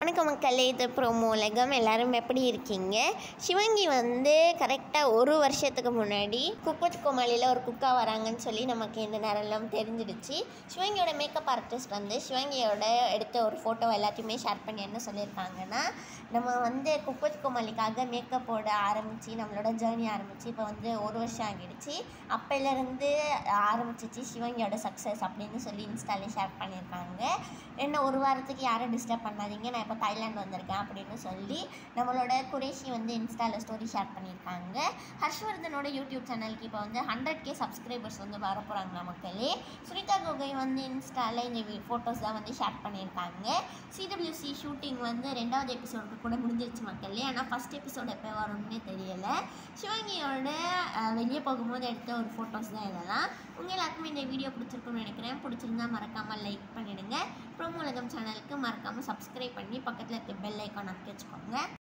வணக்கம் மக்களே இது ப்ரோமோ உலகம் எல்லாரும் எப்படி இருக்கீங்க சிவங்கி வந்து கரெக்டாக ஒரு வருஷத்துக்கு முன்னாடி குப்பத் கோமாளியில் ஒரு குக்கா வராங்கன்னு சொல்லி நமக்கு இந்த நேரம்லாம் தெரிஞ்சிடுச்சு சிவங்கியோட மேக்கப் ஆர்டிஸ்ட் வந்து சிவங்கியோட எடுத்த ஒரு ஃபோட்டோ எல்லாத்தையுமே ஷேர் பண்ணி என்ன சொல்லியிருக்காங்கன்னா நம்ம வந்து குப்பத் கோமாளிக்காக மேக்கப் போட ஆரம்பித்து நம்மளோட ஜேர்னி ஆரம்பித்து இப்போ வந்து ஒரு வருஷம் ஆகிடுச்சு அப்போலேருந்து ஆரம்பிச்சிச்சு சிவங்கியோட சக்ஸஸ் அப்படின்னு சொல்லி இன்ஸ்டாலே ஷேர் பண்ணியிருக்காங்க என்ன ஒரு வாரத்துக்கு யாரும் டிஸ்டர்ப் பண்ணாதீங்க நான் இப்போ தாய்லாந்து வந்திருக்கேன் அப்படின்னு சொல்லி நம்மளோட குரேஷி வந்து இன்ஸ்டாவில் ஸ்டோரி ஷேர் பண்ணியிருக்காங்க ஹர்ஷ்வர்தனோட யூடியூப் சேனலுக்கு இப்போ வந்து ஹண்ட்ரட் கே சப்ஸ்கிரைபர்ஸ் வந்து வர போகிறாங்களா மக்களே சுனிதா கோகை வந்து இன்ஸ்டாவில் இந்த ஃபோட்டோஸ் தான் வந்து ஷேர் பண்ணியிருக்காங்க சிடபிள்யூசி ஷூட்டிங் வந்து ரெண்டாவது எபிசோடுக்கு கூட முடிஞ்சிருச்சு மக்களே ஆனால் ஃபஸ்ட் எபிசோடு எப்போ வரும்னே தெரியலை சிவங்கியோட அஹ், வெளியே போகும்போது எடுத்த ஒரு ஃபோட்டோஸ் தான் இதெல்லாம் உங்கள் எல்லாருக்குமே இந்த வீடியோ பிடிச்சிருக்கும்னு நினைக்கிறேன் பிடிச்சிருந்தா மறக்காமல் லைக் பண்ணிடுங்க ப்ரோமோ உலகம் சேனலுக்கு மறக்காமல் சப்ஸ்கிரைப் பண்ணி பக்கத்தில் இருக்க பெல் ஐக்கான் அமைக்க வச்சுக்கோங்க